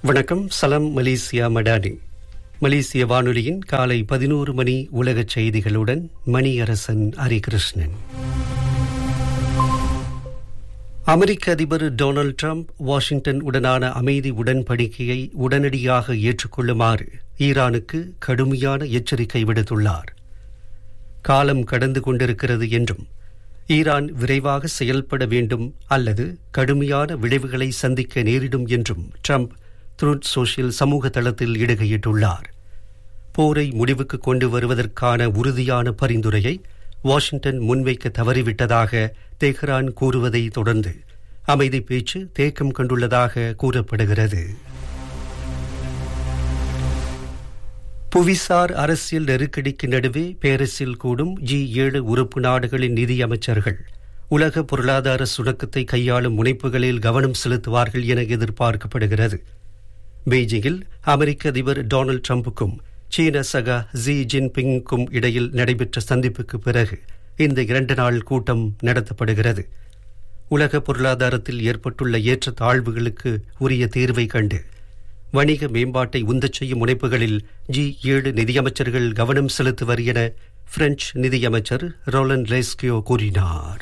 வணக்கம் சலம் மலேசியா மடானி மலேசிய வானொலியின் காலை பதினோரு மணி உலகச் செய்திகளுடன் மணியரசன் ஹரிகிருஷ்ணன் அமெரிக்க அதிபர் டொனால்டு டிரம்ப் வாஷிங்டன் உடனான அமைதி உடன்படிக்கையை உடனடியாக ஏற்றுக்கொள்ளுமாறு ஈரானுக்கு கடுமையான எச்சரிக்கை விடுத்துள்ளார் காலம் கடந்து கொண்டிருக்கிறது என்றும் ஈரான் விரைவாக செயல்பட வேண்டும் அல்லது கடுமையான விளைவுகளை சந்திக்க நேரிடும் என்றும் ட்ரம்ப் த்ரூட் சோஷியல் சமூக தளத்தில் இடுகையிட்டுள்ளார் போரை முடிவுக்கு கொண்டு வருவதற்கான உறுதியான பரிந்துரையை வாஷிங்டன் முன்வைக்க தவறிவிட்டதாக தெஹ்ரான் கூறுவதை தொடர்ந்து அமைதி பேச்சு தேக்கம் கண்டுள்ளதாக கூறப்படுகிறது புவிசார் அரசியல் நெருக்கடிக்கு நடுவே பேரிஸில் கூடும் ஜி ஏழு உறுப்பு நாடுகளின் நிதியமைச்சர்கள் உலக பொருளாதார சுணக்கத்தை கையாளும் முனைப்புகளில் கவனம் செலுத்துவார்கள் என எதிர்பார்க்கப்படுகிறது பெய்ஜிங்கில் அமெரிக்க அதிபர் டொனால்டு டிரம்புக்கும் சீன சகா ஜி ஜின்பிங்குக்கும் இடையில் நடைபெற்ற சந்திப்புக்கு பிறகு இந்த இரண்டு நாள் கூட்டம் நடத்தப்படுகிறது உலக பொருளாதாரத்தில் ஏற்பட்டுள்ள ஏற்ற தாழ்வுகளுக்கு உரிய தீர்வை கண்டு வணிக மேம்பாட்டை உந்தச் செய்யும் முனைப்புகளில் ஜி ஏழு நிதியமைச்சர்கள் கவனம் செலுத்துவர் என பிரெஞ்சு நிதியமைச்சர் ரோலன் லெஸ்கியோ கூறினார்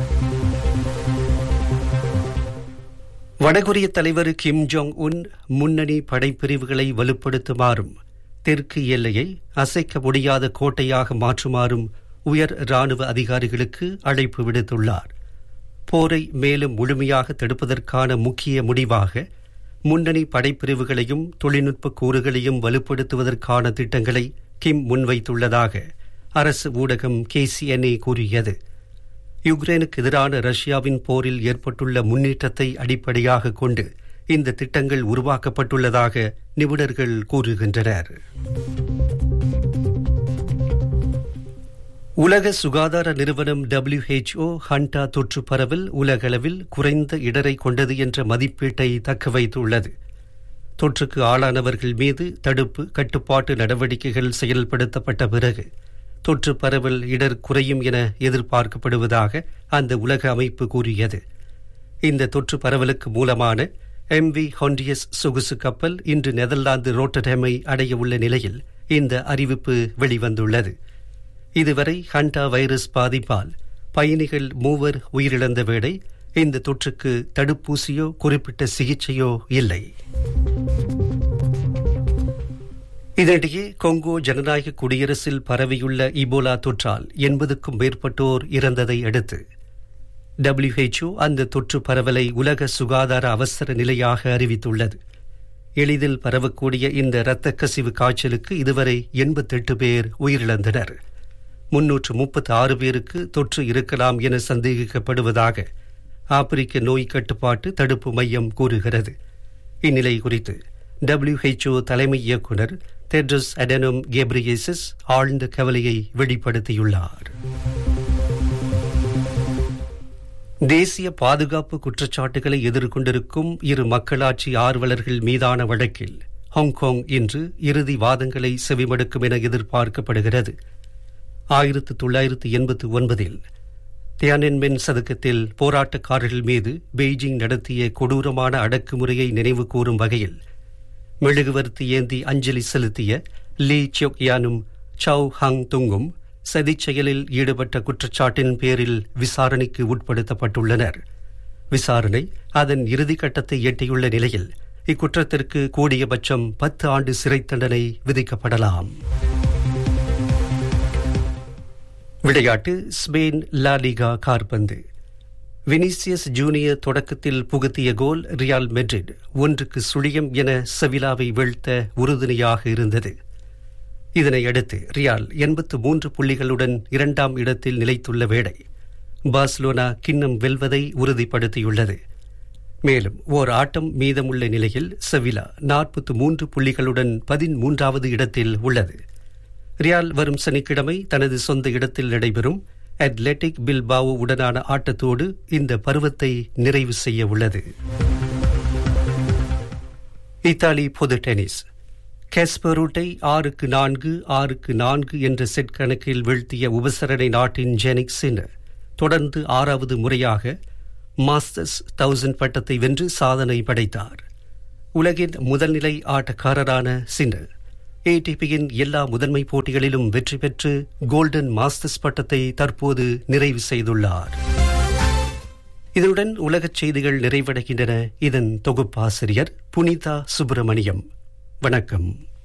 வடகொரிய தலைவர் கிம் ஜோங் உன் முன்னணி படைப்பிரிவுகளை வலுப்படுத்துமாறும் தெற்கு எல்லையை அசைக்க முடியாத கோட்டையாக மாற்றுமாறும் உயர் ராணுவ அதிகாரிகளுக்கு அழைப்பு விடுத்துள்ளார் போரை மேலும் முழுமையாக தடுப்பதற்கான முக்கிய முடிவாக முன்னணி படைப்பிரிவுகளையும் தொழில்நுட்ப கூறுகளையும் வலுப்படுத்துவதற்கான திட்டங்களை கிம் முன்வைத்துள்ளதாக அரசு ஊடகம் கேசிஎன்ஏ கூறியது யுக்ரைனுக்கு எதிரான ரஷ்யாவின் போரில் ஏற்பட்டுள்ள முன்னேற்றத்தை அடிப்படையாக கொண்டு இந்த திட்டங்கள் உருவாக்கப்பட்டுள்ளதாக நிபுணர்கள் கூறுகின்றனர் உலக சுகாதார நிறுவனம் டபிள்யூஹெச்ஓ ஹண்டா தொற்று பரவல் உலகளவில் குறைந்த இடரை கொண்டது என்ற மதிப்பீட்டை தக்க வைத்துள்ளது தொற்றுக்கு ஆளானவர்கள் மீது தடுப்பு கட்டுப்பாட்டு நடவடிக்கைகள் செயல்படுத்தப்பட்ட பிறகு தொற்று பரவல் இடர் குறையும் என எதிர்பார்க்கப்படுவதாக அந்த உலக அமைப்பு கூறியது இந்த தொற்று பரவலுக்கு மூலமான எம் வி ஹொண்டியஸ் சொகுசு கப்பல் இன்று நெதர்லாந்து ரோட்டர்ஹெமை அடைய உள்ள நிலையில் இந்த அறிவிப்பு வெளிவந்துள்ளது இதுவரை ஹண்டா வைரஸ் பாதிப்பால் பயணிகள் மூவர் உயிரிழந்த வேளை இந்த தொற்றுக்கு தடுப்பூசியோ குறிப்பிட்ட சிகிச்சையோ இல்லை இதனிடையே கொங்கோ ஜனநாயக குடியரசில் பரவியுள்ள இபோலா தொற்றால் எண்பதுக்கும் மேற்பட்டோர் இறந்ததை அடுத்து டபிள்யூஹெச்ஓ அந்த தொற்று பரவலை உலக சுகாதார அவசர நிலையாக அறிவித்துள்ளது எளிதில் பரவக்கூடிய இந்த இரத்த கசிவு காய்ச்சலுக்கு இதுவரை எண்பத்தெட்டு பேர் உயிரிழந்தனர் முன்னூற்று முப்பத்தி ஆறு பேருக்கு தொற்று இருக்கலாம் என சந்தேகிக்கப்படுவதாக ஆப்பிரிக்க நோய் கட்டுப்பாட்டு தடுப்பு மையம் கூறுகிறது இந்நிலை குறித்து டபிள்யூஹெச்ஓ தலைமை இயக்குநர் தெட்ரஸ் அடனோம் கேப்ரியேசஸ் ஆழ்ந்த கவலையை வெளிப்படுத்தியுள்ளார் தேசிய பாதுகாப்பு குற்றச்சாட்டுகளை எதிர்கொண்டிருக்கும் இரு மக்களாட்சி ஆர்வலர்கள் மீதான வழக்கில் ஹாங்காங் இன்று இறுதி வாதங்களை செவிமடுக்கும் என எதிர்பார்க்கப்படுகிறது ஆயிரத்து தொள்ளாயிரத்து எண்பத்து ஒன்பதில் தியானன்மென் சதுக்கத்தில் போராட்டக்காரர்கள் மீது பெய்ஜிங் நடத்திய கொடூரமான அடக்குமுறையை நினைவு கூறும் வகையில் மெழுகுவர்த்தி ஏந்தி அஞ்சலி செலுத்திய லீ சியோக் யானும் சவ் ஹங் துங்கும் சதிச் செயலில் ஈடுபட்ட குற்றச்சாட்டின் பேரில் விசாரணைக்கு உட்படுத்தப்பட்டுள்ளனர் விசாரணை அதன் இறுதிக்கட்டத்தை எட்டியுள்ள நிலையில் இக்குற்றத்திற்கு கூடியபட்சம் பத்து ஆண்டு சிறை தண்டனை விதிக்கப்படலாம் விளையாட்டு ஸ்பெயின் லாலிகா கார்பந்து வினிசியஸ் ஜூனியர் தொடக்கத்தில் புகுத்திய கோல் ரியால் மெட்ரிட் ஒன்றுக்கு சுழியம் என செவிலாவை வீழ்த்த உறுதுணையாக இருந்தது இதனையடுத்து ரியால் எண்பத்து மூன்று புள்ளிகளுடன் இரண்டாம் இடத்தில் நிலைத்துள்ள வேளை பார்சலோனா கிண்ணம் வெல்வதை உறுதிப்படுத்தியுள்ளது மேலும் ஓர் ஆட்டம் மீதமுள்ள நிலையில் செவிலா நாற்பத்து மூன்று புள்ளிகளுடன் பதிமூன்றாவது இடத்தில் உள்ளது ரியால் வரும் சனிக்கிழமை தனது சொந்த இடத்தில் நடைபெறும் அத்லெட்டிக் பில்பாவோ உடனான ஆட்டத்தோடு இந்த பருவத்தை நிறைவு செய்ய உள்ளது இத்தாலி பொது டென்னிஸ் கேஸ்பரூட்டை ஆறுக்கு நான்கு ஆறுக்கு நான்கு என்ற செட் கணக்கில் வீழ்த்திய உபசரணை நாட்டின் ஜெனிக் சின்னர் தொடர்ந்து ஆறாவது முறையாக மாஸ்டர்ஸ் தௌசண்ட் பட்டத்தை வென்று சாதனை படைத்தார் உலகின் முதல்நிலை ஆட்டக்காரரான சிண்டர் ஏடிபியின் எல்லா முதன்மை போட்டிகளிலும் வெற்றி பெற்று கோல்டன் மாஸ்டர்ஸ் பட்டத்தை தற்போது நிறைவு செய்துள்ளார் இதனுடன் உலகச் செய்திகள் நிறைவடைகின்றன இதன் தொகுப்பாசிரியர் புனிதா சுப்பிரமணியம் வணக்கம்